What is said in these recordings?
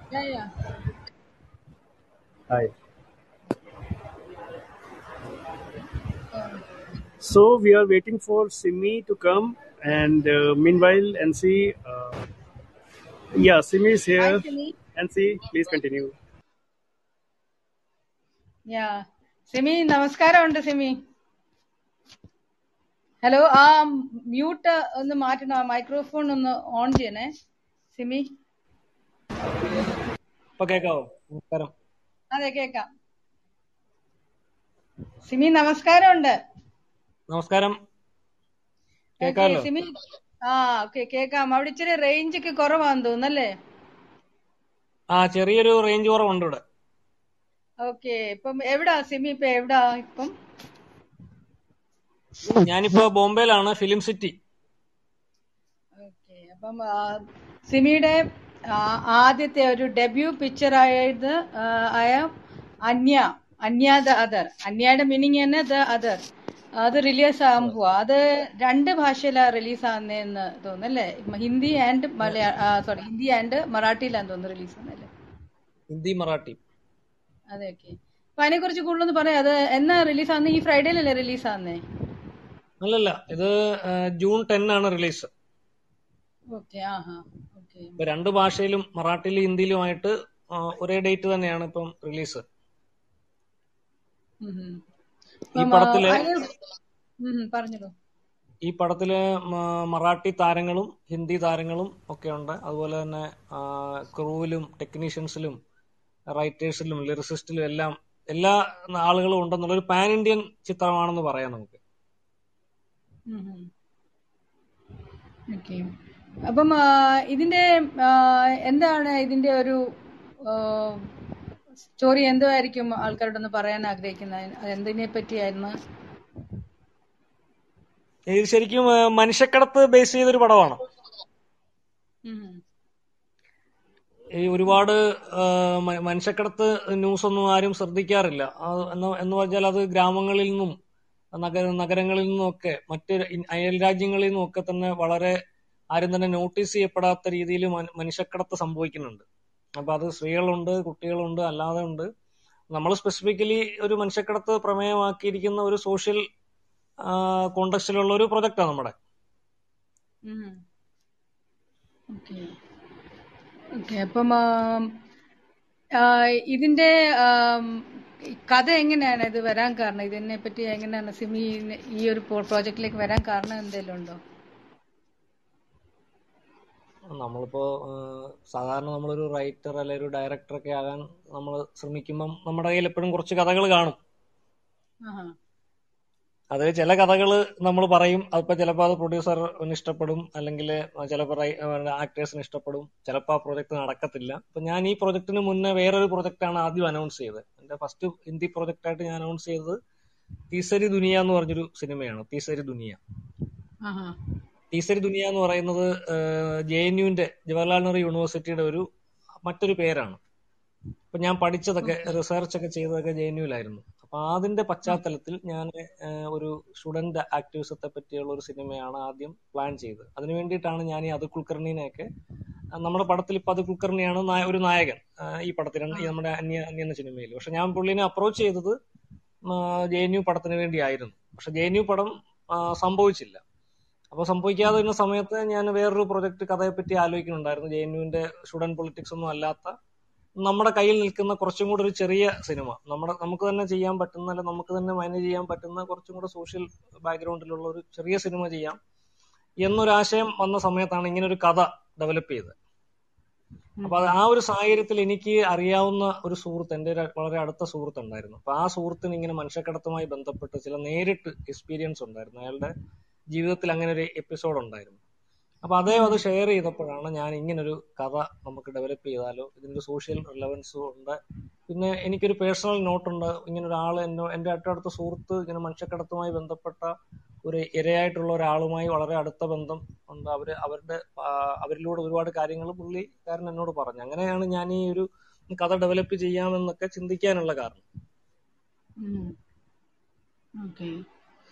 Yeah, yeah. Hi. So we are waiting for Simi to come, and uh, meanwhile, NC, uh, yeah, Simi is Hi, here. Simi. NC, please continue. Yeah. Simi നമസ്കാരമുണ്ട് Simi hello ആ mute ഒന്ന് മാറ്റണം microphone ഒന്ന് on ചെയ്യണേ സിമി ഇപ്പൊ കേക്കാവോ നമസ്കാരം അതെ കേക്കാം സിമി നമസ്കാരമുണ്ട് നമസ്കാരം ഓക്കെ കേക്കാമല്ലോ സിമി ആ ഓക്കെ കേക്കാം അവിടെ ഇച്ചിരി റേഞ്ച് ഒക്കെ കുറവാന്ന് തോന്നുന്നല്ലേ ആ ചെറിയൊരു റേഞ്ച് കുറവുണ്ട് ഇവിടെ ഓക്കെ ഇപ്പം എവിടാ സിമി ഇപ്പൊ എവിടാ ഇപ്പം ഞാനിപ്പോ ബോംബെയിലാണ് ഫിലിം സിറ്റി ഓക്കെ അപ്പം ആ, സിമിയുടെ ആ, ആദ്യത്തെ ഒരു ഡെബ്യൂ പിക്ചർ ആയത് ആ, ആയ അന്യ അന്യ ദ അതർ അന്യയുടെ മീനിങ് തന്നെ ദ അതർ അത് റിലീസ് ആകാൻ പോവാ അത് രണ്ട് ഭാഷയിലാണ് റിലീസ് ആകുന്നതെന്ന് തോന്നുന്നല്ലേ Hindi and Malayala sorry Hindi and മറാഠിയിലാന്ന് തോന്നുന്നു റിലീസ് ആകുന്നല്ലേ ഹിന്ദി മറാഠി അതെ ഓക്കെ അപ്പൊ അതിനെ കുറിച്ച് കൂടുതലൊന്ന് പറയാം അത് എന്നാ റിലീസ് ആകുന്നത് ഈ ഫ്രൈഡേയിലല്ലേ റിലീസ് ആകുന്നേ അല്ലല്ല ഇത് ആ, ജൂൺ ടെൻ ആണ് റിലീസ് ഓക്കെ ആഹാ ഓക്കെ ഇപ്പൊ രണ്ട് ഭാഷയിലും മറാഠിയിലും ഹിന്ദിയിലുമായിട്ട് ആ, ഒരേ ഡേറ്റ് തന്നെയാണ് ഇപ്പം റിലീസ് ഈ അപ്പം ആ, പടത്തില് അതിന് ഉം, ഉം, പറഞ്ഞോളൂ ഈ പടത്തില് മ- മറാഠി താരങ്ങളും ഹിന്ദി താരങ്ങളും ഒക്കെ ഉണ്ട് അതുപോലെ തന്നെ ക്രൂവിലും ടെക്നീഷ്യൻസിലും റൈറ്റേഴ്സിലും ലിറിസിസ്റ്റിലും എല്ലാം എല്ലാ ആളുകളും ഉണ്ടെന്നുള്ള ഒരു പാൻ ഇന്ത്യൻ ചിത്രമാണെന്ന് പറയാം നമുക്ക് ഓക്കെ അപ്പം ആ, ഇതിന്റെ ആ, എന്താണ് ഇതിന്റെ ഒരു സ്റ്റോറി എന്തായിരിക്കും ആൾക്കാരോടൊന്ന് പറയാൻ ആഗ്രഹിക്കുന്നത് അത് എന്തിനെ പറ്റിയായിരുന്നു ഇത് ശരിക്കും ആ, മനുഷ്യക്കടത്ത് ബേസ് ചെയ്തൊരു പടമാണ് ഉം. ഈ ഒരുപാട് ആ, മ- മനുഷ്യക്കടത്ത് ന്യൂസ് ഒന്നും ആരും ശ്രദ്ധിക്കാറില്ല അത് എന്ന് എന്ന് വെച്ചാൽ അത് ഗ്രാമങ്ങളിൽ നിന്നും നഗര നഗരങ്ങളിൽ നിന്നുമൊക്കെ മറ്റ് ഇൻ- അയൽ രാജ്യങ്ങളിൽ നിന്നുമൊക്കെ തന്നെ വളരെ ആരും തന്നെ നോട്ടീസ് ചെയ്യപ്പെടാത്ത രീതിയിൽ മനുഷ്യക്കടത്ത് സംഭവിക്കുന്നുണ്ട് അപ്പൊ അത് സ്ത്രീകളുണ്ട് കുട്ടികളുണ്ട് അല്ലാതെ ഉണ്ട് നമ്മൾ സ്പെസിഫിക്കലി ഒരു മനുഷ്യക്കടത്ത് പ്രമേയമാക്കിയിരിക്കുന്ന ഒരു സോഷ്യൽ കോണ്ടക്സ്റ്റിലുള്ള ഒരു പ്രൊജക്റ്റാണ് നമ്മുടെ ഉം. ഓക്കെ ഓക്കെ അപ്പം ആം, ആ, ഇതിന്റെ ആം, ഈ കഥ എങ്ങനെയാണ് ഇത് വരാൻ കാരണം ഇതിനെ പറ്റി എങ്ങനെയാണ് സിമി ഇന്ന് ഈ ഒരു പ്രോജക്റ്റിലേക്ക് വരാൻ കാരണം എന്തെങ്കിലും ഉണ്ടോ നമ്മളിപ്പോ ആ, സാധാരണ നമ്മളൊരു റൈറ്റർ അല്ലെ ഒരു ഡയറക്ടർ ഒക്കെ ആകാൻ നമ്മൾ ശ്രമിക്കുമ്പം നമ്മുടെ കയ്യിൽ എപ്പോഴും കുറച്ച് കഥകൾ കാണും ആഹാ അത് ചില കഥകൾ നമ്മൾ പറയും അതിപ്പോ ചിലപ്പോൾ അത് പ്രൊഡ്യൂസറിന് ഇഷ്ടപ്പെടും അല്ലെങ്കിൽ ചിലപ്പോൾ ആക്ടേഴ്സിന് ഇഷ്ടപ്പെടും ചിലപ്പോൾ ആ പ്രൊജക്ട് നടക്കത്തില്ല അപ്പൊ ഞാൻ ഈ പ്രൊജക്ടിന് മുന്നേ വേറൊരു പ്രൊജക്റ്റാണ് ആദ്യം അനൗൺസ് ചെയ്തത് എന്റെ ഫസ്റ്റ് ഹിന്ദി പ്രൊജക്റ്റായിട്ട് ഞാൻ അനൗൺസ് ചെയ്തത് തീസരി ദുനിയ എന്ന് പറഞ്ഞൊരു സിനിമയാണ് തീസരി ദുനിയ ആഹാ ടീസരി ദുനിയ എന്ന് പറയുന്നത് ജെ എൻ യുവിന്റെ ജവഹർലാൽ നെഹ്റു യൂണിവേഴ്സിറ്റിയുടെ ഒരു മറ്റൊരു പേരാണ് അപ്പൊ ഞാൻ പഠിച്ചതൊക്കെ റിസർച്ച് ഒക്കെ ചെയ്തതൊക്കെ ജെ എൻ യുവിലായിരുന്നു അപ്പൊ അതിന്റെ പശ്ചാത്തലത്തിൽ ഞാൻ ഒരു സ്റ്റുഡന്റ് ആക്ടിവിസത്തെ പറ്റിയുള്ള ഒരു സിനിമയാണ് ആദ്യം പ്ലാൻ ചെയ്തത് അതിനു വേണ്ടിയിട്ടാണ് ഞാൻ ഈ അത് കുൽക്കർണിനെയൊക്കെ ആ, നമ്മുടെ പടത്തിൽ ഇപ്പൊ അത് കുൽക്കർണിയാണ് നായ- ഒരു നായകൻ ആ, ഈ പടത്തിൽ ഈ നമ്മുടെ അന്യ അന്യ എന്ന സിനിമയിൽ പക്ഷെ ഞാൻ പുള്ളിനെ അപ്രോച്ച് ചെയ്തത് ജെ എൻ യു പടത്തിന് വേണ്ടിയായിരുന്നു പക്ഷെ ജെ എൻ യു പടം ആ, സംഭവിച്ചില്ല അപ്പൊ സംഭവിക്കാതെ ഇരുന്ന സമയത്ത് ഞാൻ വേറൊരു പ്രൊജക്ട് കഥയെ പറ്റി ആലോചിക്കുന്നുണ്ടായിരുന്നു ജെ എൻ യുവിന്റെ സ്റ്റുഡന്റ് പൊളിറ്റിക്സ് ഒന്നും അല്ലാത്ത നമ്മുടെ കയ്യിൽ നിൽക്കുന്ന കുറച്ചും കൂടെ ഒരു ചെറിയ സിനിമ നമ്മുടെ നമുക്ക് തന്നെ ചെയ്യാൻ പറ്റുന്ന അല്ല നമുക്ക് തന്നെ മാനേജ് ചെയ്യാൻ പറ്റുന്ന കുറച്ചും കൂടെ സോഷ്യൽ ബാക്ക്ഗ്രൗണ്ടിലുള്ള ഒരു ചെറിയ സിനിമ ചെയ്യാം എന്നൊരാശയം വന്ന സമയത്താണ് ഇങ്ങനെ ഒരു കഥ ഡെവലപ്പ് ചെയ്തത് അപ്പൊ അത് ആ ഒരു സാഹചര്യത്തിൽ എനിക്ക് അറിയാവുന്ന ഒരു സുഹൃത്ത് എന്റെ ഒരു വളരെ അടുത്ത സുഹൃത്ത് ഉണ്ടായിരുന്നു അപ്പൊ ആ സുഹൃത്തിന് ഇങ്ങനെ മനുഷ്യക്കടത്തുമായി ബന്ധപ്പെട്ട് ചില നേരിട്ട് എക്സ്പീരിയൻസ് ഉണ്ടായിരുന്നു അയാളുടെ ജീവിതത്തിൽ അങ്ങനെ ഒരു എപ്പിസോഡ് ഉണ്ടായിരുന്നു അപ്പൊ അദ്ദേഹം അത് ഷെയർ ചെയ്തപ്പോഴാണ് ഞാൻ ഇങ്ങനൊരു കഥ നമുക്ക് ഡെവലപ്പ് ചെയ്താലോ ഇതിന്റെ സോഷ്യൽ റിലവൻസും ഉണ്ട് പിന്നെ എനിക്കൊരു പേഴ്സണൽ നോട്ടുണ്ട് ഇങ്ങനെ ഒരാൾ എന്നോ എന്റെ അടുത്തടുത്ത സുഹൃത്ത് ഇങ്ങനെ മനുഷ്യക്കടത്തുമായി ബന്ധപ്പെട്ട ഒരു ഇരയായിട്ടുള്ള ഒരാളുമായി വളരെ അടുത്ത ബന്ധം ഉണ്ട് അവര് അവരുടെ ആ, അവരിലൂടെ ഒരുപാട് കാര്യങ്ങൾ പുള്ളിക്കാരൻ എന്നോട് പറഞ്ഞു അങ്ങനെയാണ് ഞാൻ ഈ ഒരു കഥ ഡെവലപ്പ് ചെയ്യാമെന്നൊക്കെ ചിന്തിക്കാനുള്ള കാരണം ഓക്കെ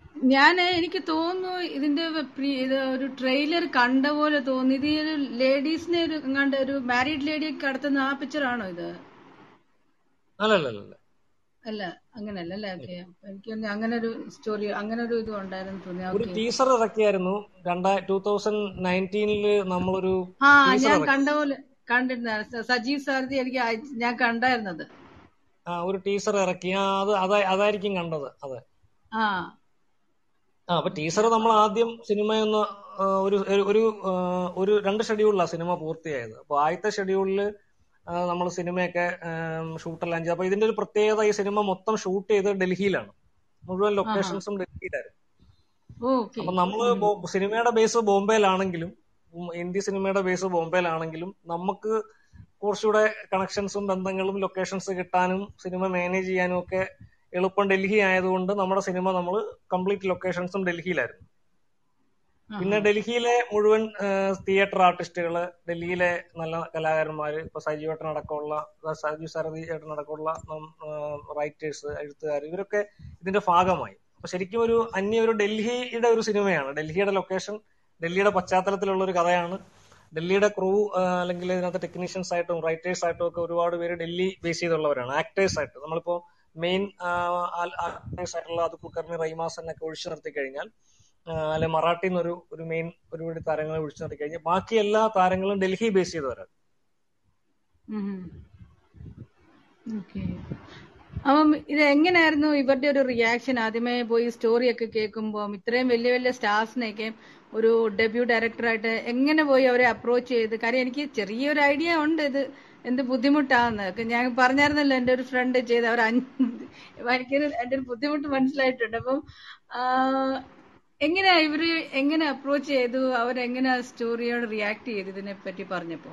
ഞാൻ എനിക്ക് തോന്നുന്നു ഇതിന്റെ പ്രീ- ഇത് ഒരു ട്രെയിലർ കണ്ട പോലെ തോന്നി ഇത് ഒരു ലേഡീസിനെ ഒരു കണ്ട ഒരു മാരീഡ് ലേഡിയെ കടത്തുന്ന ആ പിക്ചർ ആണോ ഇത് അല്ലല്ലല്ല അല്ല അങ്ങനല്ല അല്ലേ ഓക്കെ എനിക്ക് തോന്നി അങ്ങനെ ഒരു സ്റ്റോറി അങ്ങനെ ഒരു ഇത് ഉണ്ടായിരുന്നു തോന്നി ഒരു ഓക്കെ ടീസർ ഇറക്കിയായിരുന്നു രണ്ടാ ടൂ തൗസൻഡ് നയൻറ്റീനില് നമ്മളൊരു ആ ടീസർ ഞാൻ ഇറക്കി കണ്ട പോലെ കണ്ടിരുന്ന സജീവ് സാരഥി എനിക്ക് അയച്ച്- ഞാൻ കണ്ടായിരുന്നത് ആ ഒരു ടീസർ ഇറക്കി ആ അത് അതാ അതായിരിക്കും കണ്ടത് അതെ ആ ആ അപ്പൊ ടീസർ നമ്മൾ ആദ്യം സിനിമയൊന്ന് ആ, ഒരു ഒരു- ഒരു ആ, ഒരു രണ്ട് ഷെഡ്യൂളിലാണ് സിനിമ പൂർത്തിയായത് അപ്പൊ ആദ്യത്തെ ഷെഡ്യൂളിൽ നമ്മൾ സിനിമയൊക്കെ ഷൂട്ടെല്ലാം ചെയ്തു അപ്പൊ ഇതിന്റെ ഒരു പ്രത്യേകത ഈ സിനിമ മൊത്തം ഷൂട്ട് ചെയ്ത് ഡൽഹിയിലാണ് മുഴുവൻ ആഹാ ലൊക്കേഷൻസും ഡൽഹിയിലായിരുന്നു ഓക്കെ അപ്പൊ നമ്മള് ബോ- സിനിമയുടെ ബേസ് ബോംബെയിലാണെങ്കിലും ഉം, ഹിന്ദി സിനിമയുടെ ബേസ് ബോംബെയിലാണെങ്കിലും നമുക്ക് കുറച്ചുകൂടെ കണക്ഷൻസും ബന്ധങ്ങളും ലൊക്കേഷൻസ് കിട്ടാനും സിനിമ മാനേജ് ചെയ്യാനും ഒക്കെ എളുപ്പം ഡൽഹി ആയതുകൊണ്ട് നമ്മുടെ സിനിമ നമ്മൾ കംപ്ലീറ്റ് ലൊക്കേഷൻസും ഡൽഹിയിലായിരുന്നു പിന്നെ ആഹാ ഡൽഹിയിലെ മുഴുവൻ തിയേറ്റർ ആർട്ടിസ്റ്റുകള് ഡൽഹിയിലെ നല്ല കലാകാരന്മാര് ഇപ്പൊ സജീവേട്ടൻ അടക്കമുള്ള സജീവ് സാരഥി ചേട്ടൻ അടക്കമുള്ള റൈറ്റേഴ്സ് എഴുത്തുകാർ ഇവരൊക്കെ ഇതിന്റെ ഭാഗമായി അപ്പൊ ശരിക്കും ഒരു അന്യ ഒരു ഡൽഹിയുടെ ഒരു സിനിമയാണ് ഡൽഹിയുടെ ലൊക്കേഷൻ ഡൽഹിയുടെ പശ്ചാത്തലത്തിലുള്ള ഒരു കഥയാണ് ഡൽഹിയുടെ ക്രൂ അല്ലെങ്കിൽ ഇതിനകത്ത് ടെക്നീഷ്യൻസ് ആയിട്ടും റൈറ്റേഴ്സ് ആയിട്ടും ഒക്കെ ഒരുപാട് പേര് ഡൽഹി ബേസ് ചെയ്തുള്ളവരാണ് ആക്ടേഴ്സ് ആയിട്ട് നമ്മളിപ്പോ മെയിൻ ആക്ടേഴ്സ് ആയിട്ടുള്ള അത് കുക്കറിന് റൈമാസൻ ഒക്കെ ഒഴിച്ചു നിർത്തി കഴിഞ്ഞാൽ അല്ലെ മറാഠിയിൽ നിന്ന് ഒരു ഒരു മെയിൻ ഒരുപാട് താരങ്ങളെ ഒഴിച്ചു നിർത്തി കഴിഞ്ഞാൽ ബാക്കി എല്ലാ താരങ്ങളും ഡൽഹി ബേസ് ചെയ്തവരാണ് ഓക്കെ അപ്പം ഇത് എങ്ങനെയായിരുന്നു ഇവരുടെ ഒരു റിയാക്ഷൻ ആദ്യമേ പോയി സ്റ്റോറി ഒക്കെ കേൾക്കുമ്പോൾ ഇത്രയും വലിയ വലിയ സ്റ്റാർസിനെയൊക്കെ ഒരു ഡെബ്യൂ ഡയറക്ടറായിട്ട് എങ്ങനെ പോയി അവരെ അപ്രോച്ച് ചെയ്ത് കാര്യം എനിക്ക് ചെറിയൊരു ഐഡിയ ഉണ്ട് ഇത് എന്ത് ബുദ്ധിമുട്ടാന്ന് ഒക്കെ ഞാൻ പറഞ്ഞായിരുന്നല്ലോ എന്റെ ഒരു ഫ്രണ്ട് ചെയ്ത് അവർ എനിക്ക് എന്റെ ഒരു ബുദ്ധിമുട്ട് മനസ്സിലായിട്ടുണ്ട് അപ്പം ആ, എങ്ങനെയാ ഇവര് എങ്ങനെ അപ്രോച്ച് ചെയ്തു അവരെങ്ങനെ സ്റ്റോറിയോട് റിയാക്ട് ചെയ്തു ഇതിനെ പറ്റി പറഞ്ഞപ്പോ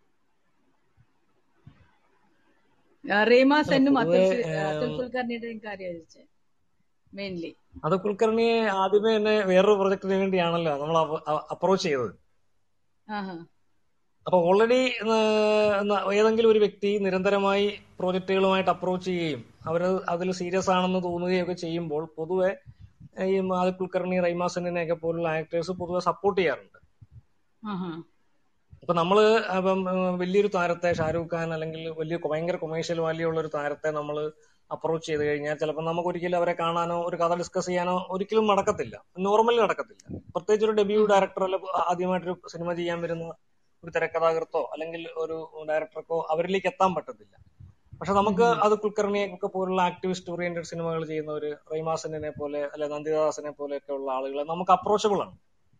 ആ, റീമ അല്ല സെന്നും അതുൽ പൊതുവെ ഫി- അതുൽ കുൽക്കർണിയുടെയും കാര്യം ചോദിച്ചത് മെയിൻലി അത് കുൽക്കർണിയെ ആദ്യമേ തന്നെ വേറൊരു പ്രൊജക്ടിന് വേണ്ടിയാണല്ലോ നമ്മൾ അപ്രോച്ച് ചെയ്തത് ആഹാ അപ്പൊ ഓൾറെഡി ഏതെങ്കിലും ഒരു വ്യക്തി നിരന്തരമായി പ്രോജക്റ്റുകളുമായിട്ട് അപ്രോച്ച് ചെയ്യുകയും അവർ അതിൽ സീരിയസ് ആണെന്ന് തോന്നുകയൊക്കെ ചെയ്യുമ്പോൾ പൊതുവെ ഈ ആദിൽ കുൽക്കർണി റൈമാസനെ ഒക്കെ പോലുള്ള ആക്ടേഴ്സ് പൊതുവെ സപ്പോർട്ട് ചെയ്യാറുണ്ട് ആഹാ ഇപ്പൊ നമ്മള് അപ്പം ഏഹ്, വലിയൊരു താരത്തെ ഷാരൂഖ് ഖാൻ അല്ലെങ്കിൽ വലിയ ഭയങ്കര കൊമേഴ്ഷ്യൽ വാല്യൂ ഉള്ള ഒരു താരത്തെ നമ്മൾ അപ്രോച്ച് ചെയ്ത് കഴിഞ്ഞാൽ ചിലപ്പോൾ നമുക്ക് ഒരിക്കലും അവരെ കാണാനോ ഒരു കഥ ഡിസ്കസ് ചെയ്യാനോ ഒരിക്കലും നടക്കത്തില്ല നോർമലി നടക്കത്തില്ല പ്രത്യേകിച്ച് ഒരു ഡെബ്യൂ ഡയറക്ടർ അല്ല ആദ്യമായിട്ടൊരു സിനിമ ചെയ്യാൻ വരുന്ന ഒരു തിരക്കഥാകൃത്തോ അല്ലെങ്കിൽ ഒരു ഡയറക്ടർക്കോ അവരിലേക്ക് എത്താൻ പറ്റത്തില്ല പക്ഷെ നമുക്ക് അത് കുൽക്കർണിയെ ഒക്കെ പോലുള്ള ആക്ടിവിസ്റ്റ് ഓറിയന്റഡ് സിനിമകൾ ചെയ്യുന്നവര് റൈമാസനെ പോലെ അല്ലെ നന്ദിദാസനെ പോലെയൊക്കെ ഉള്ള ആളുകളെ നമുക്ക് അപ്രോച്ചബിൾ ആണ്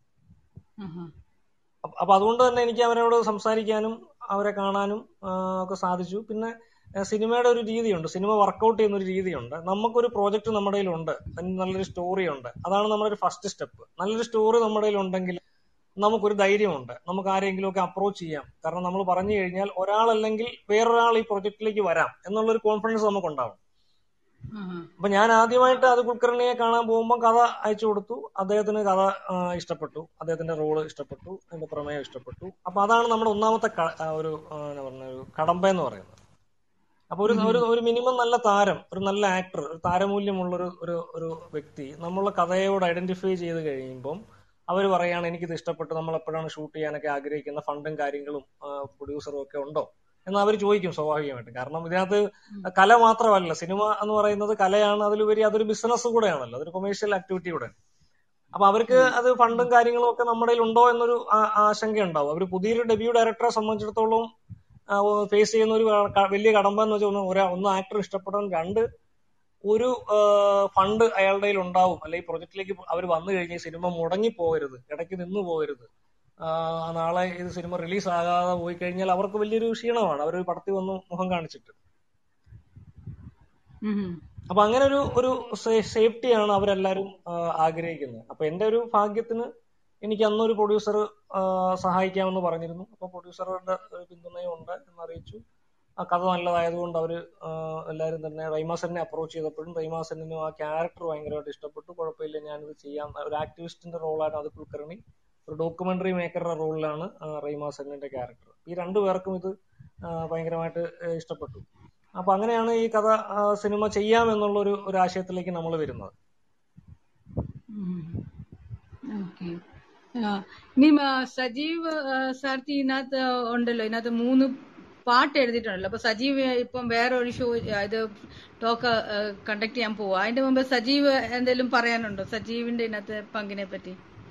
ആഹാ അപ്പ- അപ്പൊ അതുകൊണ്ട് തന്നെ എനിക്ക് അവരോട് സംസാരിക്കാനും അവരെ കാണാനും ആ, ഒക്കെ സാധിച്ചു പിന്നെ ആ, സിനിമയുടെ ഒരു രീതിയുണ്ട് സിനിമ വർക്കൗട്ട് ചെയ്യുന്ന ഒരു രീതിയുണ്ട് നമുക്കൊരു പ്രോജക്റ്റ് നമ്മുടെ കയ്യിലുണ്ട് അതിന് നല്ലൊരു സ്റ്റോറി ഉണ്ട് അതാണ് നമ്മുടെ ഒരു ഫസ്റ്റ് സ്റ്റെപ്പ് നല്ലൊരു സ്റ്റോറി നമ്മുടെ കയ്യിലുണ്ടെങ്കിൽ നമുക്കൊരു ധൈര്യമുണ്ട് നമുക്ക് ആരെങ്കിലും ഒക്കെ അപ്രോച്ച് ചെയ്യാം കാരണം നമ്മൾ പറഞ്ഞു കഴിഞ്ഞാൽ ഒരാളല്ലെങ്കിൽ വേറൊരാൾ ഈ പ്രൊജക്റ്റിലേക്ക് വരാം എന്നുള്ളൊരു കോൺഫിഡൻസ് നമുക്കുണ്ടാവും ആഹാ അപ്പൊ ഞാൻ ആദ്യമായിട്ട് അത് കുൽക്കർണിയെ കാണാൻ പോകുമ്പോൾ കഥ അയച്ചു കൊടുത്തു അദ്ദേഹത്തിന് കഥ ആ, ഇഷ്ടപ്പെട്ടു അദ്ദേഹത്തിന്റെ റോള് ഇഷ്ടപ്പെട്ടു അതിന്റെ പ്രമേയം ഇഷ്ടപ്പെട്ടു അപ്പൊ അതാണ് നമ്മുടെ ഒന്നാമത്തെ ക- ആ, ഒരു ആ, എന്നാ പറഞ്ഞ ഒരു കടമ്പ എന്ന് പറയുന്നത് അപ്പൊ ഒരു ഒരു ഒരു മിനിമം നല്ല താരം ഒരു നല്ല ആക്ടർ ഒരു താരമൂല്യമുള്ള ഒരു ഒരു ഒരു വ്യക്തി നമ്മളെ കഥയോട് ഐഡന്റിഫൈ ചെയ്ത് കഴിയുമ്പം അവർ പറയാണ് എനിക്കിത് ഇഷ്ടപ്പെട്ടു നമ്മൾ എപ്പോഴാണ് ഷൂട്ട് ചെയ്യാനൊക്കെ ആഗ്രഹിക്കുന്ന ഫണ്ടും കാര്യങ്ങളും പ്രൊഡ്യൂസറും ഒക്കെ ഉണ്ടോ എന്ന് അവർ ചോദിക്കും സ്വാഭാവികമായിട്ട് കാരണം ഇതിനകത്ത് കല മാത്രമല്ല സിനിമ എന്ന് പറയുന്നത് കലയാണ് അതിലുപരി അതൊരു ബിസിനസ് കൂടെയാണല്ലോ അതൊരു കൊമേഴ്ഷ്യൽ ആക്ടിവിറ്റി കൂടെ അപ്പൊ അവർക്ക് അത് ഫണ്ടും കാര്യങ്ങളും ഒക്കെ നമ്മുടെ കയ്യിൽ ഉണ്ടോ എന്നൊരു ആ- ആശങ്ക ഉണ്ടാവും അവർ പുതിയൊരു ഡെബ്യൂ ഡയറക്ടറെ സംബന്ധിച്ചിടത്തോളം ഫേസ് ചെയ്യുന്ന ഒരു ക- വലിയ കടമ്പ എന്ന് വെച്ചാൽ ഒന്ന് ഒരാ ഒന്ന് ആക്ടർ ഇഷ്ടപ്പെടാൻ രണ്ട് ഒരു ഫണ്ട് അയാളുടെ കയ്യിൽ ഉണ്ടാവും അല്ലെങ്കിൽ പ്രൊജക്റ്റിലേക്ക് അവർ വന്നു കഴിഞ്ഞാൽ സിനിമ മുടങ്ങി പോകരുത് ഇടയ്ക്ക് നിന്ന് പോകരുത് ആ, നാളെ ഇത് സിനിമ റിലീസ് ആകാതെ പോയി കഴിഞ്ഞാൽ അവർക്ക് വലിയൊരു ക്ഷീണമാണ് അവർ പടത്തിൽ വന്ന് മുഖം കാണിച്ചിട്ട് ഉം. അപ്പൊ അങ്ങനെ ഒരു ഒരു സേഫ്റ്റിയാണ് അവരെല്ലാരും ആ, ആഗ്രഹിക്കുന്നത് അപ്പൊ എന്റെ ഒരു ഭാഗ്യത്തിന് എനിക്ക് അന്നൊരു പ്രൊഡ്യൂസർ സഹായിക്കാമെന്ന് പറഞ്ഞിരുന്നു അപ്പൊ പ്രൊഡ്യൂസറുടെ ഒരു പിന്തുണയും ഉണ്ട് എന്നറിയിച്ചു ആ കഥ നല്ലതായതുകൊണ്ട് അവര് ആ, എല്ലാരും തന്നെ റൈമാസനെ അപ്രോച്ച് ചെയ്തപ്പോഴും റൈമാസനും ആ ക്യാരക്ടർ ഭയങ്കരമായിട്ട് ഇഷ്ടപ്പെട്ടു കുഴപ്പമില്ല ഞാനിത് ചെയ്യാം ഒരു ആക്ടിവിസ്റ്റിന്റെ റോളാണ് അത് കുൽക്കർണി ഒരു ഡോക്യുമെന്ററി മേക്കറുടെ റോളിലാണ് റൈമാസന്റെ ക്യാരക്ടർ ഈ രണ്ടു പേർക്കും ഇത് ആ, ഭയങ്കരമായിട്ട് ആ, ഇഷ്ടപ്പെട്ടു അപ്പൊ അങ്ങനെയാണ് ഈ കഥ ആ, സിനിമ ചെയ്യാം എന്നുള്ള ഒരു ഒരു ആശയത്തിലേക്ക് നമ്മൾ വരുന്നത് ഓക്കെ ഇനി ആ, സജീവ് ആ, സാർത്തി ഇതിനകത്ത് ഉണ്ടല്ലോ ഇതിനകത്ത് മൂന്ന് പാട്ട് എഴുതിയിട്ടുണ്ടല്ലോ അപ്പൊ സജീവ് ഇപ്പം വേറെ ഒരു ഷോ ഇത് ടോക്ക് കണ്ടക്ട് ചെയ്യാൻ പോവാ അതിന്റെ മുമ്പ് സജീവ് എന്തെങ്കിലും പറയാനുണ്ടോ സജീവിന്റെ ഇതിനകത്ത് പങ്കിനെ പറ്റി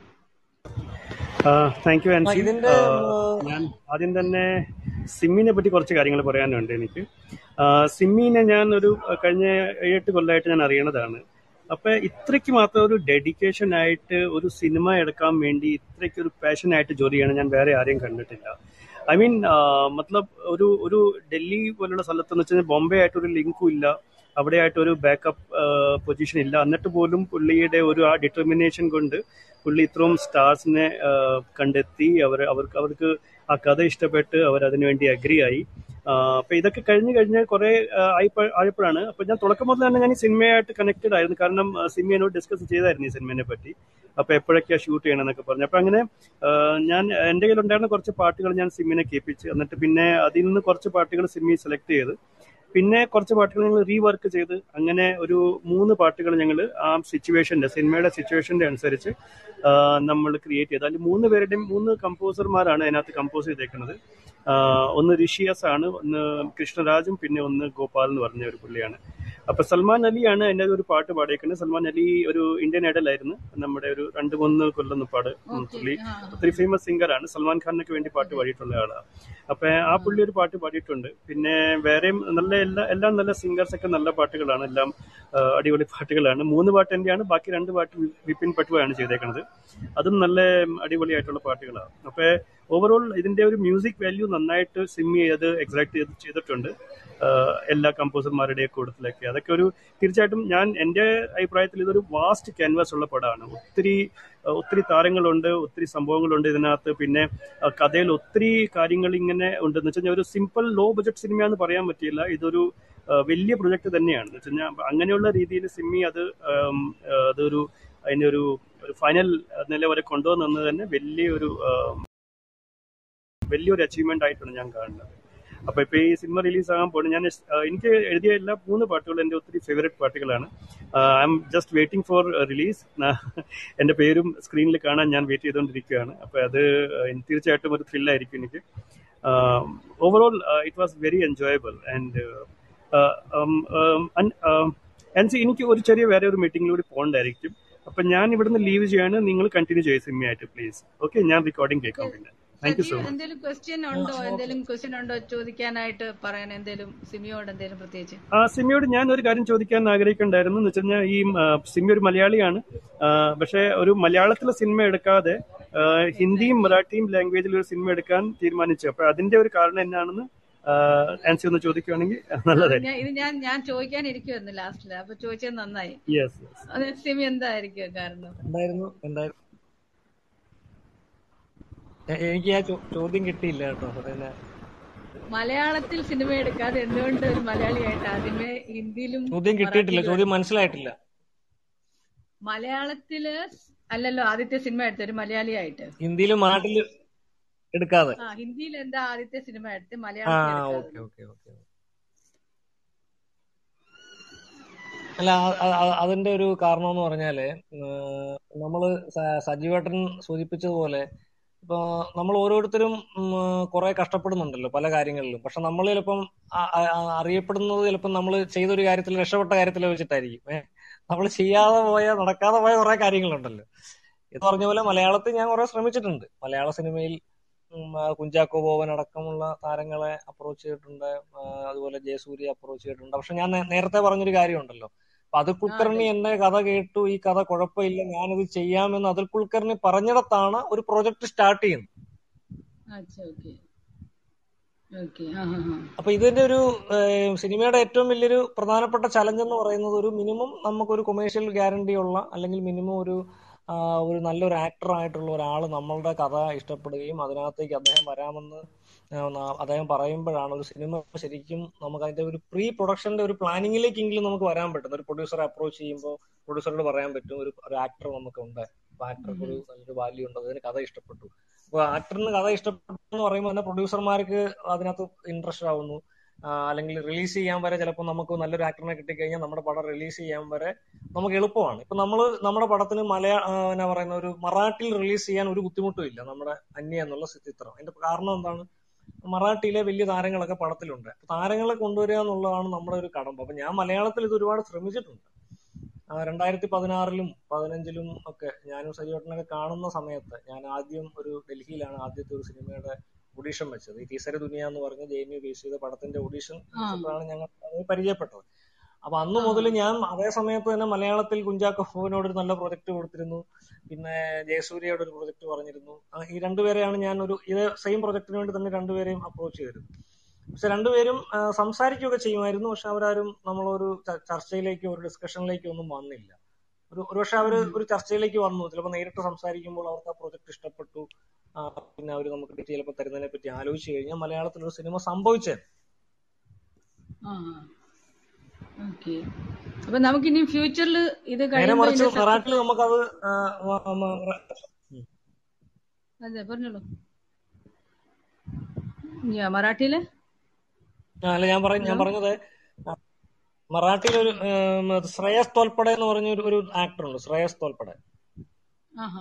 താങ്ക് യു ആ, ആൻസി ഇതിന്റെ ആഹ് ഞാൻ ആദ്യം തന്നെ സിമ്മിനെ പറ്റി കുറച്ച് കാര്യങ്ങൾ പറയാനുണ്ട് എനിക്ക് ആഹ് സിമ്മിനെ ഞാൻ ഒരു അഹ് കഴിഞ്ഞ ഏഴെട്ട് കൊല്ലമായിട്ട് ഞാൻ അറിയണതാണ് അപ്പൊ ഇത്രയ്ക്ക് മാത്രം ഒരു ഡെഡിക്കേഷൻ ആയിട്ട് ഒരു സിനിമ എടുക്കാൻ വേണ്ടി ഇത്രയ്ക്ക് ഒരു പാഷൻ ആയിട്ട് ജോലി ചെയ്യണം ഞാൻ വേറെ ആരെയും കണ്ടിട്ടില്ല ഐ മീൻ മത്ലബ് ഒരു ഒരു ഡൽഹി പോലുള്ള സ്ഥലത്ത് എന്ന് വെച്ചാൽ ബോംബെ ആയിട്ട് ഒരു ലിങ്കും ഇല്ല അവിടെ ആയിട്ട് ഒരു ബാക്കപ്പ് പൊസിഷൻ ഇല്ല എന്നിട്ട് പോലും പുള്ളിയുടെ ഒരു ആ ഡിറ്റർമിനേഷൻ കൊണ്ട് പുള്ളി ഇത്രയും സ്റ്റാർസിനെ കണ്ടെത്തി അവർ അവർക്ക് അവർക്ക് ആ കഥ ഇഷ്ടപ്പെട്ട് അവർ അതിനുവേണ്ടി അഗ്രി ആയി ആഹ് അപ്പൊ ഇതൊക്കെ കഴിഞ്ഞ് കഴിഞ്ഞ് കുറെ ആയപ്പോ- ആയപ്പോഴാണ് അപ്പൊ ഞാൻ തുടക്കം മുതൽ തന്നെ ഞാൻ ഈ സിനിമയായിട്ട് കണക്റ്റഡ് ആയിരുന്നു കാരണം ആ, സിനിമ എന്നോട് ഡിസ്കസ് ചെയ്തായിരുന്നു ഈ സിനിമയെ പറ്റി അപ്പൊ എപ്പോഴൊക്കെയാ ഷൂട്ട് ചെയ്യണം എന്നൊക്കെ പറഞ്ഞു അപ്പൊ അങ്ങനെ ആഹ് ഞാൻ എന്റെ കയ്യിലുണ്ടായിരുന്ന കുറച്ച് പാട്ടുകൾ ഞാൻ സിമ്മിനെ കേൾപ്പിച്ച് എന്നിട്ട് പിന്നെ അതിൽ നിന്ന് കുറച്ച് പാട്ടുകൾ സിമ്മി സെലക്ട് ചെയ്ത് പിന്നെ കുറച്ച് പാട്ടുകൾ ഞങ്ങൾ റീവർക്ക് ചെയ്ത് അങ്ങനെ ഒരു മൂന്ന് പാട്ടുകൾ ഞങ്ങൾ ആ സിറ്റുവേഷന്റെ സിനിമയുടെ സിറ്റുവേഷന്റെ അനുസരിച്ച് നമ്മൾ ക്രിയേറ്റ് ചെയ്ത് അതിൽ മൂന്ന് പേരുടെയും മൂന്ന് കമ്പോസർമാരാണ് അതിനകത്ത് കമ്പോസ് ചെയ്തേക്കുന്നത് ആഹ് ഒന്ന് ഋഷിയസ് ആണ് ഒന്ന് കൃഷ്ണരാജും പിന്നെ ഒന്ന് ഗോപാൽ എന്ന് പറഞ്ഞ ഒരു പുള്ളിയാണ് അപ്പൊ സൽമാൻ അലിയാണ് എൻ്റെ ഒരു പാട്ട് പാടിയേക്കുന്നത് സൽമാൻ അലി ഒരു ഇന്ത്യൻ ഐഡൽ ആയിരുന്നു നമ്മുടെ ഒരു രണ്ട് മൂന്ന് കൊല്ലം പാട് ഓക്കെ പുള്ളി ആ ഒത്തിരി ഫേമസ് സിംഗർ ആണ് സൽമാൻ ഖാനൊക്കെ വേണ്ടി പാട്ട് പാടിയിട്ടുള്ള ആളാണ് അപ്പൊ ആ പുള്ളി ഒരു പാട്ട് പാടിയിട്ടുണ്ട് പിന്നെ വേറെയും നല്ല എല്ലാ എല്ലാം നല്ല സിംഗേഴ്സ് ഒക്കെ നല്ല പാട്ടുകളാണ് എല്ലാം ആ, അടിപൊളി പാട്ടുകളാണ് മൂന്ന് പാട്ട് എന്റെയാണ് ബാക്കി രണ്ട് പാട്ട് വി- വിപിൻ പട്ടുവയാണ് ചെയ്തേക്കുന്നത് അതും നല്ല അടിപൊളിയായിട്ടുള്ള പാട്ടുകളാണ് അപ്പൊ ഓവറോൾ ഇതിന്റെ ഒരു മ്യൂസിക് വാല്യൂ നന്നായിട്ട് സിമ്മി ചെയ്ത് എക്സാക്ട് ചെയ്ത് ചെയ്തിട്ടുണ്ട് ആ, എല്ലാ കമ്പോസർമാരുടെയും കൂട്ടത്തിലൊക്കെ അതൊക്കെ ഒരു തീർച്ചയായിട്ടും ഞാൻ എൻ്റെ അഭിപ്രായത്തിൽ ഇതൊരു വാസ്റ്റ് ക്യാൻവാസ് ഉള്ള പടമാണ് ഒത്തിരി ആ, ഒത്തിരി താരങ്ങളുണ്ട് ഒത്തിരി സംഭവങ്ങളുണ്ട് ഇതിനകത്ത് പിന്നെ ആ, കഥയിൽ ഒത്തിരി കാര്യങ്ങൾ ഇങ്ങനെ ഉണ്ട് എന്ന് വെച്ചാൽ ഒരു സിമ്പിൾ ലോ ബജറ്റ് സിനിമയാന്ന് പറയാൻ പറ്റില്ല ഇതൊരു ആ, വലിയ പ്രൊജക്ട് തന്നെയാണ് എന്ന് വെച്ചാൽ അങ്ങനെയുള്ള രീതിയിൽ സിമ്മി അത് ആം, ആ, അതൊരു അതിന്റെ ഒരു ഒരു ഫൈനൽ നില വരെ കൊണ്ടുവന്നത് തന്നെ വലിയൊരു ആ, വലിയൊരു അച്ചീവ്മെന്റ് ആയിട്ടാണ് ഞാൻ കാണുന്നത് അപ്പൊ ഇപ്പൊ ഈ സിനിമ റിലീസ് ആകാൻ പോകുന്നത് ഞാൻ ആ, എനിക്ക് എഴുതിയ എല്ലാ മൂന്ന് പാട്ടുകളും എന്റെ ഒത്തിരി ഫേവറേറ്റ് പാട്ടുകളാണ് I'm just waiting for release എന്റെ പേരും സ്ക്രീനിൽ കാണാൻ ഞാൻ വെയിറ്റ് ചെയ്തുകൊണ്ടിരിക്കുകയാണ് അപ്പൊ അത് ആ, തീർച്ചയായിട്ടും ഒരു ത്രില്ലായിരിക്കും എനിക്ക് overall it was very enjoyable and and എനിക്ക് ഒരു ചെറിയ വേറെ ഒരു മീറ്റിംഗിലൂടെ പോകണ്ടായിരിക്കും അപ്പൊ ഞാൻ ഇവിടുന്ന് ലീവ് ചെയ്യാണ് നിങ്ങൾ കണ്ടിന്യൂ ചെയ്യും സിനിമയായിട്ട് പ്ലീസ് ഓക്കെ ഞാൻ റെക്കോർഡിംഗ് കേൾക്കാം പിന്നെ thank you so Sajeev much എന്തെങ്കിലും ക്വസ്റ്റ്യൻ ഉണ്ടോ എന്തെങ്കിലും ക്വസ്റ്റ്യൻ ഉണ്ടോ ചോദിക്കാനായിട്ട് പറയാൻ എന്തെങ്കിലും സിമിയോട് എന്തെങ്കിലും പ്രത്യേകിച്ച് ആ സിമിയോട് ഞാൻ ഒരു കാര്യം ചോദിക്കാൻ ആഗ്രഹിക്കുന്നുണ്ടായിരുന്നു എന്ന് വെച്ചാൽ ഈ ആ, സിമി ഒരു മലയാളിയാണ് ആ, പക്ഷെ ഒരു മലയാളത്തിലെ സിനിമ എടുക്കാതെ ആ, ഹിന്ദിയും മറാഠിയും ലാംഗ്വേജിൽ ഒരു സിനിമ എടുക്കാൻ തീരുമാനിച്ചു അപ്പൊ അതിന്റെ ഒരു കാരണം എന്നാണെന്ന് ആൻസി ഒന്ന് ചോദിക്കുകയാണെങ്കിൽ നല്ലതായിരിക്കും ഞാൻ ഇത് ഞാൻ ഞാൻ ചോദിക്കാനിരിക്കുവായിരുന്നു ലാസ്റ്റില് അപ്പൊ ചോദിച്ചത് നന്നായി യെസ് യെസ് അത് സിമി എന്തായിരിക്കും കാരണം എന്തായിരുന്നു എന്തായിരുന്നു എ- എനിക്ക് ആ ചോ- ചോദ്യം കിട്ടിയില്ല കേട്ടോ പിന്നെ മലയാളത്തിൽ സിനിമ എടുക്കാതെ എന്തുകൊണ്ട് ഒരു മലയാളിയായിട്ട് ആദ്യമേ ഹിന്ദിയിലും ചോദ്യം കിട്ടിയിട്ടില്ല മറാഠിയിലും ചോദ്യം മനസ്സിലായിട്ടില്ല മലയാളത്തില് അല്ലല്ലോ ആദ്യത്തെ സിനിമ എടുത്ത ഒരു മലയാളിയായിട്ട് ഹിന്ദിയിലും മറാഠിയിലും എടുക്കാതെ ആ ഹിന്ദിയിൽ എന്താ ആദ്യത്തെ സിനിമ എടുത്ത് ആ മലയാളത്തിൽ ഓക്കെ എടുക്കാതെ ഓക്കെ ഓക്കെ അല്ല അ- അ- അ- അതിന്റെ ഒരു കാരണം എന്ന് പറഞ്ഞാല് ഏഹ്, നമ്മള് സ- സജീവേട്ടൻ സൂചിപ്പിച്ചതുപോലെ ഇപ്പൊ നമ്മൾ ഓരോരുത്തരും കുറെ കഷ്ടപ്പെടുന്നുണ്ടല്ലോ പല കാര്യങ്ങളിലും പക്ഷെ നമ്മൾ ചിലപ്പം അ- അ- അ- അറിയപ്പെടുന്നത് ചിലപ്പം നമ്മൾ ചെയ്തൊരു കാര്യത്തിൽ രക്ഷപ്പെട്ട കാര്യത്തിൽ വെച്ചിട്ടായിരിക്കും ഏഹ് നമ്മൾ ചെയ്യാതെ പോയ നടക്കാതെ പോയ കുറെ കാര്യങ്ങളുണ്ടല്ലോ ഇത് പറഞ്ഞ പോലെ മലയാളത്തിൽ ഞാൻ കുറെ ശ്രമിച്ചിട്ടുണ്ട് മലയാള സിനിമയിൽ ഉം, ആ, കുഞ്ചാക്കോ ബോബൻ അടക്കമുള്ള താരങ്ങളെ അപ്രോച്ച് ചെയ്തിട്ടുണ്ട് ആ, അതുപോലെ ജയസൂര്യ അപ്രോച്ച് ചെയ്തിട്ടുണ്ട് പക്ഷെ ഞാൻ നേ- നേരത്തെ പറഞ്ഞൊരു കാര്യമുണ്ടല്ലോ അപ്പൊ അതിൽ ആ കുൽക്കർണി അതെ എന്നെ കഥ കേട്ടു ഈ കഥ കുഴപ്പമില്ല ഞാനിത് ചെയ്യാമെന്ന് അതിൽ കുൽക്കർണി പറഞ്ഞിടത്താണ് ഒരു പ്രൊജക്ട് സ്റ്റാർട്ട് ചെയ്യുന്നത് അച്ഛാ ഓക്കെ ഓക്കെ ആ ഹാ ഹാ അപ്പൊ ഇതിന്റെ ഒരു ഏഹ്, സിനിമയുടെ ഏറ്റവും വലിയൊരു പ്രധാനപ്പെട്ട ചലഞ്ച് എന്ന് പറയുന്നത് ഒരു മിനിമം നമുക്കൊരു കൊമേഴ്ഷ്യൽ ഗ്യാരണ്ടി ഉള്ള അല്ലെങ്കിൽ മിനിമം ഒരു ആ, ഒരു നല്ലൊരു ആക്ടർ ആയിട്ടുള്ള ഒരാൾ നമ്മളുടെ കഥ ഇഷ്ടപ്പെടുകയും അതിനകത്തേക്ക് അദ്ദേഹം വരാമെന്ന് ആ, ന- അദ്ദേഹം പറയുമ്പോഴാണ് ഒരു സിനിമ ശരിക്കും നമുക്ക് അതിന്റെ ഒരു പ്രീ പ്രൊഡക്ഷന്റെ ഒരു പ്ലാനിങ്ങിലേക്കെങ്കിലും നമുക്ക് വരാൻ പറ്റും ഒരു പ്രൊഡ്യൂസറെ അപ്രോച്ച് ചെയ്യുമ്പോൾ പ്രൊഡ്യൂസറോട് പറയാൻ പറ്റും ഒരു ഒരു ആക്ടർ നമുക്കുണ്ട് അപ്പൊ ആക്ടർക്ക് ഒരു നല്ലൊരു വാല്യൂ ഉണ്ട് അതിന് കഥ ഇഷ്ടപ്പെട്ടു അപ്പൊ ആക്ടറിന് കഥ ഇഷ്ടപ്പെട്ടു എന്ന് പറയുമ്പോൾ തന്നെ പ്രൊഡ്യൂസർമാർക്ക് അതിനകത്ത് ഇൻട്രസ്റ്റ് ആവുന്നു ആ, അല്ലെങ്കിൽ റിലീസ് ചെയ്യാൻ വരെ ചിലപ്പോൾ നമുക്ക് നല്ലൊരു ആക്ടറിനെ കിട്ടിക്കഴിഞ്ഞാൽ നമ്മുടെ പടം റിലീസ് ചെയ്യാൻ വരെ നമുക്ക് എളുപ്പമാണ് ഇപ്പൊ നമ്മൾ നമ്മുടെ പടത്തിന് മലയാ ആ, എന്നാ പറയുന്ന ഒരു മറാഠിയിൽ റിലീസ് ചെയ്യാൻ ഒരു ബുദ്ധിമുട്ടും ഇല്ല നമ്മുടെ അന്യ എന്നുള്ള ചിത്രം അതിന്റെ കാരണം എന്താണ് മറാഠിയിലെ വലിയ താരങ്ങളൊക്കെ പടത്തിലുണ്ട് അപ്പൊ താരങ്ങളെ കൊണ്ടുവരിക എന്നുള്ളതാണ് നമ്മുടെ ഒരു കടമ്പ അപ്പൊ ഞാൻ മലയാളത്തിൽ ഇത് ഒരുപാട് ശ്രമിച്ചിട്ടുണ്ട് ആ, രണ്ടായിരത്തി പതിനാറിലും പതിനഞ്ചിലും ഒക്കെ ഞാനും സജീവട്ടനൊക്കെ കാണുന്ന സമയത്ത് ഞാൻ ആദ്യം ഒരു ഡൽഹിയിലാണ് ആദ്യത്തെ ഒരു സിനിമയുടെ ഓഡീഷൻ വെച്ചത് ഈ ടീസര ദുനിയ എന്ന് പറഞ്ഞ ജെ എൻ യു ബേസ് ചെയ്ത പടത്തിന്റെ ഓഡീഷൻ ആ വെച്ചപ്പോഴാണ് ഞങ്ങൾ അത് പരിചയപ്പെട്ടത് അപ്പൊ അന്ന് മുതൽ ഞാൻ അതേ സമയത്ത് തന്നെ മലയാളത്തിൽ കുഞ്ചാക്കോഫിനോട് ഒരു നല്ല പ്രൊജക്ട് കൊടുത്തിരുന്നു പിന്നെ ജയസൂര്യയോട് ഒരു പ്രൊജക്ട് പറഞ്ഞിരുന്നു ആ, ഈ രണ്ടുപേരെയാണ് ഞാൻ ഒരു ഇത് സെയിം പ്രൊജക്ടിന് വേണ്ടി തന്നെ രണ്ടുപേരെയും അപ്രോച്ച് ചെയ്തിരുന്നു പക്ഷെ രണ്ടുപേരും ആ, സംസാരിക്കുകയൊക്കെ ചെയ്യുമായിരുന്നു പക്ഷെ അവരാരും നമ്മളൊരു ച- ചർച്ചയിലേക്കോ ഒരു ഡിസ്കഷനിലേക്കോ ഒന്നും വന്നില്ല ഒരു ഒരുപക്ഷെ അവര് ഉം. ഒരു ചർച്ചയിലേക്ക് വന്നു ചിലപ്പോൾ നേരിട്ട് സംസാരിക്കുമ്പോൾ അവർക്ക് ആ പ്രൊജക്ട് ഇഷ്ടപ്പെട്ടു ആ, പിന്നെ അവർ നമുക്ക് ഡേറ്റ് ചിലപ്പോൾ തരുന്നതിനെ പറ്റി ആലോചിച്ച് കഴിഞ്ഞാൽ മലയാളത്തിൽ ഒരു സിനിമ സംഭവിച്ചത് ആ ഓക്കെ അപ്പൊ നമുക്കിനി ഫ്യൂച്ചറിൽ ഇത് നേരെ കഴിയുമ്പോ മറിച്ച് ഇതിന്റെ മറാഠിൽ സക്സസ് നമുക്കത് ആ, മ- മ- മ- ഉം. അതെ പറഞ്ഞോളൂ യാ മറാഠിയില് ആ, അല്ല ഞാൻ പറ ഞാൻ ഹലോ പറഞ്ഞത് ആ, മറാഠിയിൽ ഒരു ഉം, ശ്രേയസ് തോൽപ്പടെ എന്ന് പറഞ്ഞ ഒരു ഒരു ആക്ടർ ഉണ്ട് ശ്രേയസ് തോൽപ്പടെ ആഹാ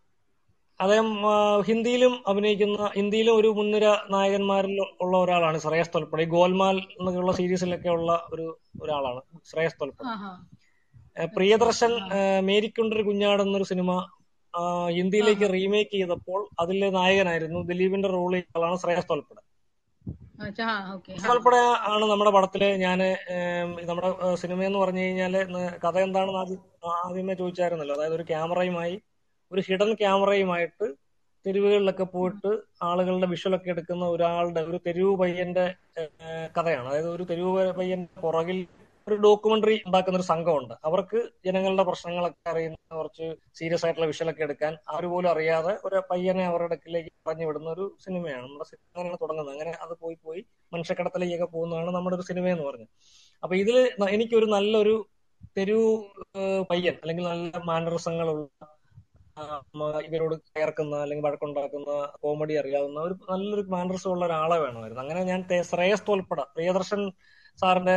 അദ്ദേഹം ആ, ഹിന്ദിയിലും അഭിനയിക്കുന്ന ഹിന്ദിയിലും ഒരു മുൻനിര നായകന്മാരിൽ ഉള്ള ഒരാളാണ് ശ്രേയസ് തോൽപ്പടെ ഈ ഗോൽമാൽ എന്നൊക്കെയുള്ള സീരീസിലൊക്കെ ഉള്ള ഒരു ഒരാളാണ് ശ്രേയസ് തോൽപ്പടെ ആഹാ ഏ, അച്ഛാ പ്രിയദർശൻ ആ ഏ, മേരിക്കുണ്ടൊരു കുഞ്ഞാട് എന്നൊരു സിനിമ ആ, ഹിന്ദിയിലേക്ക് ആഹാ റീമേക്ക് ചെയ്തപ്പോൾ അതിലെ നായകനായിരുന്നു ദിലീപിന്റെ റോൾ ആളാണ് ശ്രേയസ് തോൽപ്പടെ അച്ഛാ ഓക്കെ ശ്രേയസ് ഹാ ഹാ തോൽപ്പടെ ആണ് നമ്മുടെ പടത്തില് ഞാൻ നമ്മുടെ ഏ, സിനിമ എന്ന് പറഞ്ഞു കഴിഞ്ഞാല് ന- കഥ എന്താണെന്ന് ആദ്യം ആദ്യമേ ചോദിച്ചായിരുന്നല്ലോ അതായത് ഒരു ക്യാമറയുമായി ഒരു ഹിഡൻ ക്യാമറയുമായിട്ട് തെരുവുകളിലൊക്കെ പോയിട്ട് ആളുകളുടെ വിഷ്വലൊക്കെ എടുക്കുന്ന ഒരാളുടെ ഒരു തെരുവ് പയ്യന്റെ ഏഹ്, കഥയാണ് അതായത് ഒരു തെരുവ് പയ്യന്റെ പുറകിൽ ഒരു ഡോക്യുമെന്ററി ഉണ്ടാക്കുന്ന ഒരു സംഘമുണ്ട് അവർക്ക് ജനങ്ങളുടെ പ്രശ്നങ്ങളൊക്കെ അറിയുന്ന കുറച്ച് സീരിയസ് ആയിട്ടുള്ള വിഷ്വലൊക്കെ എടുക്കാൻ അവർ പോലും അറിയാതെ ഒരു പയ്യനെ അവരുടെ അടുക്കിലേക്ക് പറഞ്ഞു വിടുന്ന ഒരു സിനിമയാണ് നമ്മുടെ സിനിമ അങ്ങനെയാണ് തുടങ്ങുന്നത് അങ്ങനെ അത് പോയി പോയി മനുഷ്യക്കടത്തിലേക്കൊക്കെ പോകുന്നതാണ് നമ്മുടെ ഒരു സിനിമ എന്ന് പറഞ്ഞത് അപ്പൊ ഇതില് ന- എനിക്കൊരു നല്ലൊരു തെരുവ് ഏഹ്, പയ്യൻ അല്ലെങ്കിൽ നല്ല മാനറിസങ്ങളുള്ള ആ, മ- ഇവരോട് കയർക്കുന്ന അല്ലെങ്കിൽ വഴക്കുണ്ടാക്കുന്ന കോമഡി അറിയാവുന്ന ഒരു നല്ലൊരു മാനറിസം ഉള്ള ഒരാളെ വേണമായിരുന്നു അങ്ങനെ ഞാൻ തേ- ശ്രേയസ് തോൽപ്പട പ്രിയദർശൻ സാറിന്റെ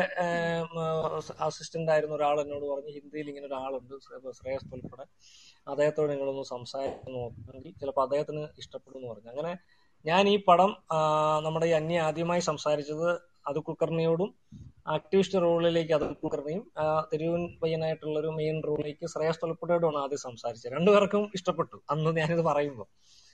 അസിസ്റ്റന്റ് ആയിരുന്ന ഒരാൾ എന്നോട് പറഞ്ഞു ഹിന്ദിയിൽ ഇങ്ങനെ ഒരാളുണ്ട് ശ്ര- ശ്രേയസ് തോൽപ്പട അദ്ദേഹത്തോട് നിങ്ങളൊന്ന് സംസാരിച്ച് നോക്കുമെങ്കിൽ ചിലപ്പോൾ അദ്ദേഹത്തിന് ഇഷ്ടപ്പെടും എന്ന് പറഞ്ഞു അങ്ങനെ ഞാൻ ഈ പടം ആ, നമ്മുടെ ഈ അന്യ ആദ്യമായി സംസാരിച്ചത് അത് കുൽക്കർണിയോടും ആക്ടിവിസ്റ്റ് റോളിലേക്ക് അതുൽ കുൽക്കർണിയും ആ, തെരുവൻ പയ്യനായിട്ടുള്ള ഒരു മെയിൻ റോളിലേക്ക് ശ്രേയസ് തൊലപ്പുഴയോടാണ് ആദ്യം സംസാരിച്ചത് രണ്ടുപേർക്കും ഇഷ്ടപ്പെട്ടു അന്ന് ഞാനിത് പറയുമ്പോൾ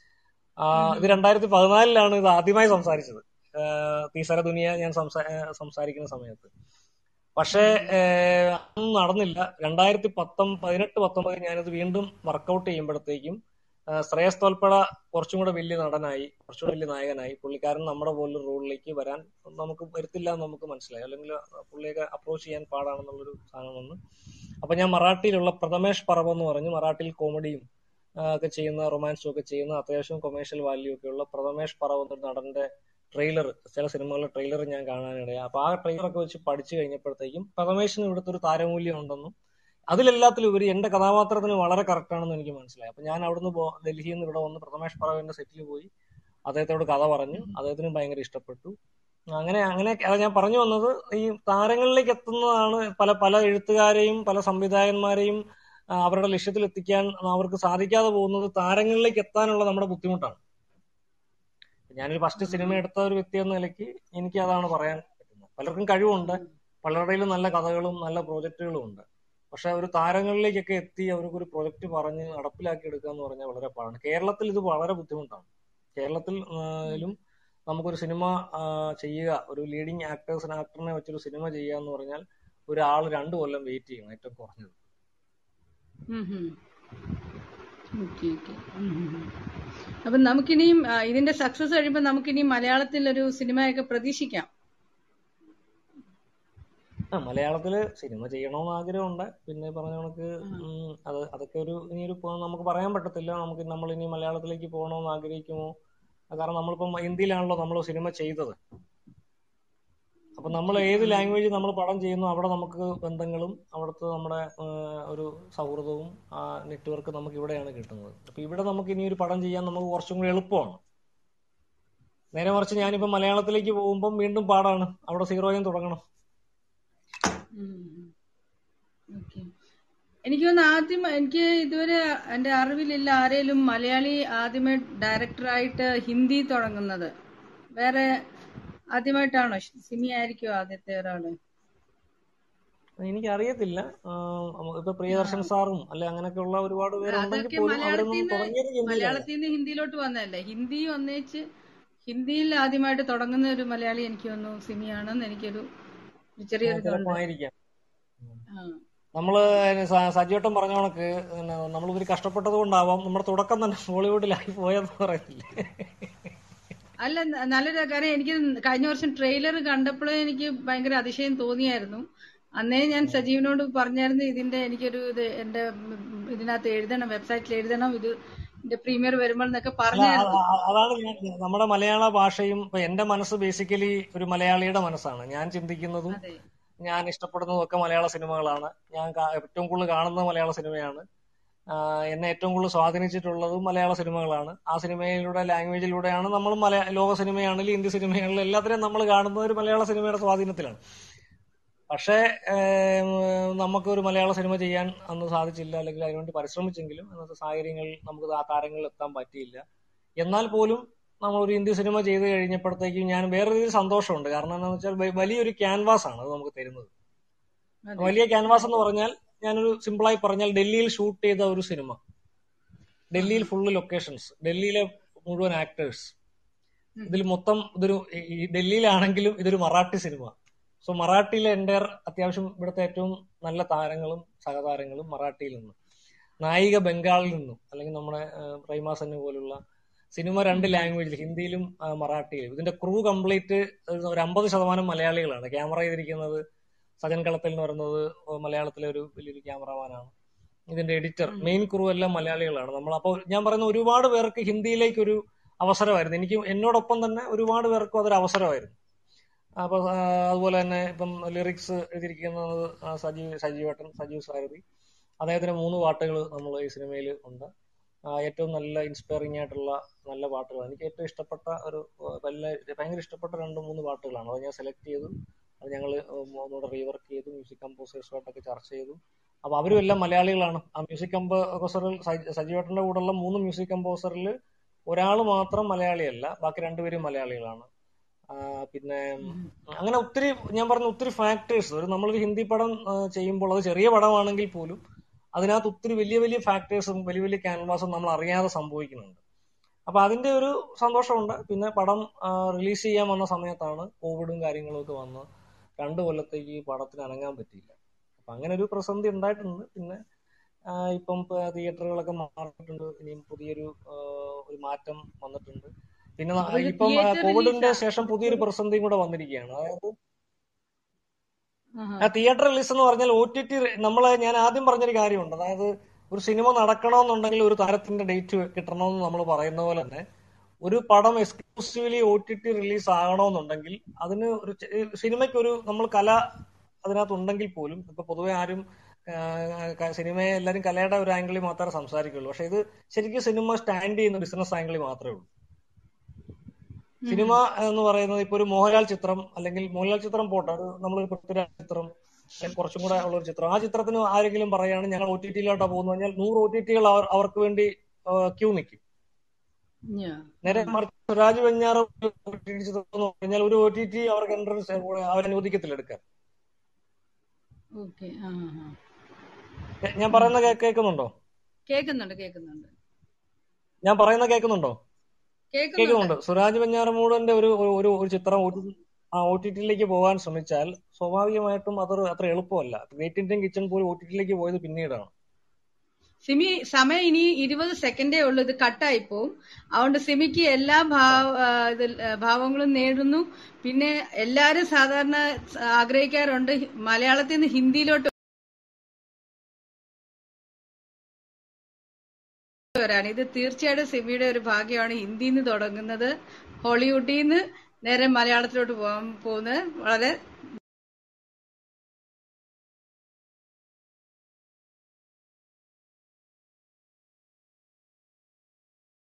ഇത് രണ്ടായിരത്തി പതിനാലിലാണ് ഇത് ആദ്യമായി സംസാരിച്ചത് ആ, തീസര ദുനിയ ഞാൻ സംസാ- ആ, സംസാരിക്കുന്ന സമയത്ത് പക്ഷേ ഏഹ്, അതൊന്നും നടന്നില്ല രണ്ടായിരത്തി പത്തൊമ്പ പതിനെട്ട് പത്തൊമ്പത് ഞാനിത് വീണ്ടും വർക്കൗട്ട് ചെയ്യുമ്പോഴത്തേക്കും ആ, ശ്രേയസ് തോൽപ്പട കുറച്ചും കൂടെ വലിയ നടനായി കുറച്ചുകൂടെ വലിയ നായകനായി പുള്ളിക്കാരൻ നമ്മുടെ പോലൊരു റോളിലേക്ക് വരാൻ നമുക്ക് വരുത്തില്ല എന്ന് നമുക്ക് മനസ്സിലായി അല്ലെങ്കിൽ പുള്ളിയൊക്കെ അപ്രോച്ച് ചെയ്യാൻ പാടാണെന്നുള്ളൊരു സാധനം വന്ന് അപ്പൊ ഞാൻ മറാഠിയിലുള്ള പ്രഥമേഷ് പറവ് എന്ന് പറഞ്ഞു മറാഠിയിൽ കോമഡിയും ആ, ഒക്കെ ചെയ്യുന്ന റൊമാൻസും ഒക്കെ ചെയ്യുന്ന അത്യാവശ്യം കൊമേഴ്ഷ്യൽ വാല്യൂ ഒക്കെ ഉള്ള പ്രഥമേഷ് പറവ് എന്നൊരു നടന്റെ ട്രെയിലർ ചില സിനിമകളുടെ ട്രെയിലർ ഞാൻ കാണാനിടയായി അപ്പൊ ആ ട്രെയിലർ ഒക്കെ വെച്ച് പഠിച്ചു കഴിഞ്ഞപ്പോഴത്തേക്കും പ്രഥമേഷിന് ഇവിടുത്തെ ഒരു താരമൂല്യം ഉണ്ടെന്നും അതിലെല്ലാത്തിലും ഉപരി എന്റെ കഥാപാത്രത്തിന് വളരെ കറക്റ്റ് ആണെന്ന് എനിക്ക് മനസ്സിലായി അപ്പൊ ഞാൻ അവിടുന്ന് പോ- ഡൽഹിയിൽ നിന്ന് ഇവിടെ വന്ന് പ്രഥമേഷ് പറവിന്റെ സെറ്റിൽ പോയി അദ്ദേഹത്തോട് കഥ പറഞ്ഞു അദ്ദേഹത്തിന് ഭയങ്കര ഇഷ്ടപ്പെട്ടു അങ്ങനെ അങ്ങനെ അത് ഞാൻ പറഞ്ഞു വന്നത് ഈ താരങ്ങളിലേക്ക് എത്തുന്നതാണ് പല പല എഴുത്തുകാരെയും പല സംവിധായകന്മാരെയും ആ, അവരുടെ ലക്ഷ്യത്തിൽ എത്തിക്കാൻ അവർക്ക് സാധിക്കാതെ പോകുന്നത് താരങ്ങളിലേക്ക് എത്താനുള്ള നമ്മുടെ ബുദ്ധിമുട്ടാണ് ഞാനൊരു ഫസ്റ്റ് സിനിമ എടുത്ത ഒരു വ്യക്തി എന്ന നിലയ്ക്ക് എനിക്ക് അതാണ് പറയാൻ പറ്റുന്നത് പലർക്കും കഴിവുണ്ട് പലരുടെയിലും നല്ല കഥകളും നല്ല പ്രോജക്റ്റുകളും ഉണ്ട് പക്ഷെ ഒരു താരങ്ങളിലേക്കൊക്കെ എത്തി അവർക്ക് ഒരു പ്രൊജക്ട് പറഞ്ഞ് നടപ്പിലാക്കി എടുക്കുക എന്ന് പറഞ്ഞാൽ വളരെ പാടാണ് കേരളത്തിൽ ഇത് വളരെ ബുദ്ധിമുട്ടാണ് കേരളത്തിൽ ആയാലും നമുക്കൊരു സിനിമ ആ, ചെയ്യുക ഒരു ലീഡിങ് ആക്ടേഴ്സിന് ആക്ടറിനെ വെച്ചൊരു സിനിമ ചെയ്യുക എന്ന് പറഞ്ഞാൽ ഒരാൾ രണ്ടു കൊല്ലം വെയിറ്റ് ചെയ്യണം ഏറ്റവും കുറഞ്ഞത് ഓക്കെ ഓക്കെ അപ്പൊ നമുക്കിനിയും ആ, ഇതിന്റെ സക്സസ് കഴിയുമ്പോൾ നമുക്കിനിയും മലയാളത്തിൽ ഒരു സിനിമയൊക്കെ പ്രതീക്ഷിക്കാം ആ മലയാളത്തില് സിനിമ ചെയ്യണമെന്ന് ആഗ്രഹമുണ്ട് പിന്നെ പറഞ്ഞ കണക്ക് ഉം, അത് അതൊക്കെ ഒരു ഇനിയൊരു പോ- നമുക്ക് പറയാൻ പറ്റത്തില്ല നമുക്ക് നമ്മൾ ഇനി മലയാളത്തിലേക്ക് പോകണമെന്ന് ആഗ്രഹിക്കുമോ അത് കാരണം നമ്മളിപ്പം ഹിന്ദിയിലാണല്ലോ നമ്മൾ സിനിമ ചെയ്തത് അപ്പൊ നമ്മൾ ഏത് ലാംഗ്വേജ് നമ്മൾ പടം ചെയ്യുന്നു അവിടെ നമുക്ക് ബന്ധങ്ങളും അവിടുത്തെ നമ്മുടെ ആ, ഒരു സൗഹൃദവും ആ നെറ്റ്വർക്ക് നമുക്ക് ഇവിടെയാണ് കിട്ടുന്നത് അപ്പൊ ഇവിടെ നമുക്ക് ഇനി ഒരു പടം ചെയ്യാൻ നമുക്ക് കുറച്ചും കൂടി എളുപ്പമാണ് നേരെ മറിച്ച് ഞാനിപ്പോ മലയാളത്തിലേക്ക് പോകുമ്പോൾ വീണ്ടും പാടാണ് അവിടെ സീറോയും തുടങ്ങണം ഓക്കെ എനിക്ക് തോന്നുന്നു ആദ്യം എനിക്ക് ഇതുവരെ എന്റെ അറിവിലില്ല ആരേലും മലയാളി ആദ്യമേ ഡയറക്ടറായിട്ട് ഹിന്ദി തുടങ്ങുന്നത് വേറെ ആദ്യമായിട്ടാണോ സിമി ആയിരിക്കും ആദ്യത്തെ ഒരാള് എനിക്ക് അറിയത്തില്ല ഇപ്പൊ പ്രിയദർശൻ സാറും അല്ലെ അങ്ങനെയൊക്കെയുള്ള ഒരുപാട് പേരുണ്ടെങ്കിൽ അതൊക്കെ പോലും മലയാളത്തിൽ അവരൊന്നും നിന്ന് തുടങ്ങിയത് ഹിന്ദിയിലാണ് മലയാളത്തിൽ നിന്ന് ഹിന്ദിയിലോട്ട് വന്നതല്ലേ ഹിന്ദി ഒന്നേച്ച് ഹിന്ദിയിൽ ആദ്യമായിട്ട് തുടങ്ങുന്ന ഒരു മലയാളി എനിക്ക് തോന്നുന്നു സിമിയാണെന്ന് എനിക്കൊരു ഒരു ആ, ചെറിയൊരു ചിലപ്പോ ഇതുണ്ട് ആയിരിക്കാം ആ. നമ്മള് സ- സജിവട്ടം പറഞ്ഞ കണക്ക് നമ്മൾ ഇവര് കഷ്ടപ്പെട്ടത് കൊണ്ടാവാം നമ്മുടെ തുടക്കം തന്നെ ബോളിവുഡിലായി പോയെന്ന് പറയുന്നില്ലേ അല്ല ന- നല്ലൊരു കാര്യം എനിക്ക് കഴിഞ്ഞ വർഷം ട്രെയിലർ കണ്ടപ്പോഴേ എനിക്ക് ഭയങ്കര അതിശയം തോന്നിയായിരുന്നു അന്നേ ഞാൻ സജീവിനോട് പറഞ്ഞായിരുന്നു ഇതിന്റെ എനിക്കൊരു ഇത് എന്റെ ഉം ഇതിനകത്ത് എഴുതണം വെബ്സൈറ്റിൽ എഴുതണം ഇത് ഇതിന്റെ പ്രീമിയർ വരുമ്പോൾ എന്നൊക്കെ അല്ല പറഞ്ഞായിരുന്നു അ- അ- അതാണ് ഞാൻ നമ്മുടെ മലയാള ഭാഷയും ഇപ്പൊ എന്റെ മനസ്സ് ബേസിക്കലി ഒരു മലയാളിയുടെ മനസ്സാണ് ഞാൻ ചിന്തിക്കുന്നതും അതെ ഞാൻ ഇഷ്ടപ്പെടുന്നതും ഒക്കെ മലയാള സിനിമകളാണ് ഞാൻ കാ- ഏറ്റവും കൂടുതൽ കാണുന്നത് മലയാള സിനിമയാണ് ആഹ് എന്നെ ഏറ്റവും കൂടുതൽ സ്വാധീനിച്ചിട്ടുള്ളതും മലയാള സിനിമകളാണ് ആ സിനിമയിലൂടെ ലാംഗ്വേജിലൂടെയാണ് നമ്മൾ മലയാ ലോക സിനിമയാണെങ്കിലും ഹിന്ദി സിനിമയാണെങ്കിലും എല്ലാത്തിനും നമ്മൾ കാണുന്നത് ഒരു മലയാള സിനിമയുടെ സ്വാധീനത്തിലാണ് പക്ഷേ ഏം, നമുക്ക് ഒരു മലയാള സിനിമ ചെയ്യാൻ അന്ന് സാധിച്ചില്ല അല്ലെങ്കിൽ അതിനുവേണ്ടി പരിശ്രമിച്ചെങ്കിലും അന്നത്തെ സാഹചര്യങ്ങളിൽ നമുക്ക് ആ താരങ്ങളിൽ എത്താൻ പറ്റിയില്ല എന്നാൽ പോലും നമ്മൾ ഒരു ഹിന്ദി സിനിമ ചെയ്ത് കഴിഞ്ഞപ്പോഴത്തേക്കും ഞാൻ വേറെ രീതിയിൽ സന്തോഷമുണ്ട് കാരണം എന്താണെന്ന് വെച്ചാൽ വ- വലിയൊരു ക്യാൻവാസ് ആണ് അത് നമുക്ക് തരുന്നത് അതെ വലിയ ക്യാൻവാസ് എന്ന് പറഞ്ഞാൽ ഞാനൊരു സിമ്പിളായി പറഞ്ഞാൽ ഡൽഹിയിൽ ഷൂട്ട് ചെയ്ത ഒരു സിനിമ ഡൽഹിയിൽ ഫുള്ള് ലൊക്കേഷൻസ് ഡൽഹിയിലെ മുഴുവൻ ആക്ടേഴ്സ് ഇതിൽ മൊത്തം ഇതൊരു ഈ ഈ ഡൽഹിയിലാണെങ്കിലും ഇതൊരു മറാഠി സിനിമ സോ മറാഠിയിലെ എൻ്റെ അത്യാവശ്യം ഇവിടുത്തെ ഏറ്റവും നല്ല താരങ്ങളും സഹതാരങ്ങളും മറാഠിയിൽ നിന്നും നായിക ബംഗാളിൽ നിന്നും അല്ലെങ്കിൽ നമ്മുടെ പ്രൈമ സെന്ന് പോലുള്ള സിനിമ രണ്ട് ലാംഗ്വേജിൽ ഹിന്ദിയിലും ആ, മറാഠിയിലും ഇതിന്റെ ക്രൂ കംപ്ലീറ്റ് ഒരു അമ്പത് ശതമാനം മലയാളികളാണ് ക്യാമറ ചെയ്തിരിക്കുന്നത് സജൻ കളത്തിൽ എന്ന് പറയുന്നത് മലയാളത്തിലെ ഒരു വലിയൊരു ക്യാമറമാനാണ് ഇതിന്റെ എഡിറ്റർ മെയിൻ ക്രൂ എല്ലാം മലയാളികളാണ് നമ്മൾ അപ്പോൾ ഞാൻ പറയുന്ന ഒരുപാട് പേർക്ക് ഹിന്ദിയിലേക്ക് ഒരു അവസരമായിരുന്നു എനിക്ക് എന്നോടൊപ്പം തന്നെ ഒരുപാട് പേർക്കും അതൊരു അവസരമായിരുന്നു അപ്പൊ ആ, അതുപോലെ തന്നെ ഇപ്പം ലിറിക്സ് എഴുതിയിരിക്കുന്നത് ആ, സജീവ് സജീവേട്ടൻ സജീവ് സാരഥി അദ്ദേഹത്തിന്റെ മൂന്ന് പാട്ടുകൾ നമ്മൾ ഈ സിനിമയിൽ ഉണ്ട് ആ, ഏറ്റവും നല്ല ഇൻസ്പയറിംഗ് ആയിട്ടുള്ള നല്ല പാട്ടുകളാണ് എനിക്ക് ഏറ്റവും ഇഷ്ടപ്പെട്ട ഒരു ആ, വല്ല ഭയങ്കര ഇഷ്ടപ്പെട്ട രണ്ട് മൂന്ന് പാട്ടുകളാണ് അത് ഞാൻ സെലക്ട് ചെയ്തു അത് ഞങ്ങൾ ഒന്നുകൂടെ റീവർക്ക് ചെയ്തു മ്യൂസിക് കമ്പോസേഴ്സുമായിട്ടൊക്കെ ചർച്ച ചെയ്തു അപ്പൊ അവരും എല്ലാം മലയാളികളാണ് ആ മ്യൂസിക് കമ്പോസറിൽ സജീവേട്ടന്റെ കൂടെയുള്ള മൂന്ന് മ്യൂസിക് കമ്പോസറിൽ ഒരാൾ മാത്രം മലയാളിയല്ല ബാക്കി രണ്ടുപേരും മലയാളികളാണ് ആ, പിന്നെ അങ്ങനെ ഒത്തിരി ഞാൻ പറഞ്ഞ ഒത്തിരി ഫാക്ടേഴ്സ് ഒരു നമ്മളൊരു ഹിന്ദി പടം ആ, ചെയ്യുമ്പോൾ അത് ചെറിയ പടമാണെങ്കിൽ പോലും അതിനകത്ത് ഒത്തിരി വലിയ വലിയ ഫാക്ടേഴ്സും വലിയ വലിയ ക്യാൻവാസും നമ്മൾ അറിയാതെ സംഭവിക്കുന്നുണ്ട് അപ്പൊ അതിന്റെ ഒരു സന്തോഷമുണ്ട് പിന്നെ പടം റിലീസ് ചെയ്യാൻ വന്ന സമയത്താണ് കോവിഡും കാര്യങ്ങളും ഒക്കെ വന്ന് രണ്ട് കൊല്ലത്തേക്ക് ഈ പടത്തിന് അനങ്ങാൻ പറ്റിയില്ല അപ്പൊ അങ്ങനെ ഒരു പ്രതിസന്ധി ഉണ്ടായിട്ടുണ്ട് പിന്നെ ആ, ഇപ്പം തിയേറ്ററുകളൊക്കെ മാറിയിട്ടുണ്ട് ഇനിയും പുതിയൊരു ആ, ഒരു മാറ്റം വന്നിട്ടുണ്ട് പിന്നെ ന- അതൊരു ഇപ്പം ആ, തിയേറ്റർ കോവിഡിന്റെ റിലീസാ ശേഷം പുതിയൊരു പ്രതിസന്ധിയും കൂടെ വന്നിരിക്കുകയാണ് അതായത് ആഹാ. ആ തിയേറ്റർ റിലീസ് എന്ന് പറഞ്ഞാൽ ഒ ടി ടി നമ്മളെ ഞാൻ ആദ്യം പറഞ്ഞൊരു കാര്യമുണ്ട് അതായത് ഒരു സിനിമ നടക്കണമെന്നുണ്ടെങ്കിൽ ഒരു താരത്തിന്റെ ഡേറ്റ് കിട്ടണമെന്ന് നമ്മൾ പറയുന്ന പോലെ തന്നെ ഒരു പടം exclusively O T T release ആകണമെന്നുണ്ടെങ്കിൽ അതിന് ഒരു ചെ- സിനിമയ്ക്ക് ഒരു നമ്മൾ കല അതിനകത്ത് ഉണ്ടെങ്കിൽ പോലും ഇപ്പൊ പൊതുവെ ആരും ആ, ക- സിനിമയെ എല്ലാവരും കലയുടെ ഒരു ആംഗിളിൽ മാത്രമേ സംസാരിക്കുള്ളൂ പക്ഷെ ഇത് ശരിക്കും സിനിമ സ്റ്റാൻഡ് ചെയ്യുന്ന ബിസിനസ് ആംഗിളിൽ മാത്രമേ ഉള്ളൂ സിനിമ എന്ന് പറയുന്നത് ഇപ്പൊ ഒരു മോഹൻലാൽ ചിത്രം അല്ലെങ്കിൽ മോഹൻലാൽ ചിത്രം പോട്ടെ ഒരു നമ്മളൊരു പൃഥ്വിരാജ് ചിത്രം അല്ലെങ്കിൽ കുറച്ചും കൂടെ ഉള്ള ഒരു ചിത്രം ആ ചിത്രത്തിന് ആരെങ്കിലും പറയുകയാണ് ഞങ്ങൾ ഒ ടി ടിയിലോട്ടാ പോകുന്നു കഴിഞ്ഞാൽ നൂറ് ഒ ടി ടികൾ അവർക്ക് വേണ്ടി ക്യൂ നിൽക്കും ഞാ. നേരെ മറിച്ച് സ്വരാജ് വെഞ്ഞാറ് OTT ചിത്രം എന്ന് പറഞ്ഞാൽ ഒരു ഒ ടി ടി അവർക്ക് എൻട്രൻസ് അവർ അനുവദിക്കത്തില്ല എടുക്കാൻ ഓക്കെ ആ ആ. ഏ, ഞാൻ പറയുന്ന കേ- കേൾക്കുന്നുണ്ടോ കേൾക്കുന്നുണ്ട് കേൾക്കുന്നുണ്ട് ഞാൻ പറയുന്ന കേൾക്കുന്നുണ്ടോ കേൾക്കുന്നുണ്ട് കേൾക്കുന്നുണ്ട് സുരാജ് വെഞ്ഞാറമൂടന്റെ ഒരു ഒരു ഒരു ഒരു ചിത്രം OTT ആ ഒ ടി ടിയിലേക്ക് പോകാൻ ശ്രമിച്ചാൽ സ്വാഭാവികമായിട്ടും അതൊരു അത്ര എളുപ്പമല്ല ഗ്രേറ്റ് ഇന്ത്യൻ കിച്ചൺ പോലും ഒ ടി ടിയിലേക്ക് പോയത് പിന്നീടാണ് സിമി സമയം ഇനി ഇരുപത് സെക്കൻഡേ ഉള്ളൂ ഇത് കട്ടായി പോവും അതുകൊണ്ട് സിമിക്ക് എല്ലാ ഭാവ ആ, ഇതിൽ, ആ, ഭാവങ്ങളും നേടുന്നു പിന്നെ എല്ലാരും സാധാരണ ആഗ്രഹിക്കാറുണ്ട് മലയാളത്തിൽ നിന്ന് ഹിന്ദിയിലോട്ട് വരാണ് ഇത് തീർച്ചയായിട്ടും സിമിയുടെ ഒരു ഭാഗ്യമാണ് ഹിന്ദിയിൽ നിന്ന് തുടങ്ങുന്നത് ഹോളിവുഡിൽ നിന്ന് നേരെ മലയാളത്തിലോട്ട് പോകാൻ പോകുന്നത് വളരെ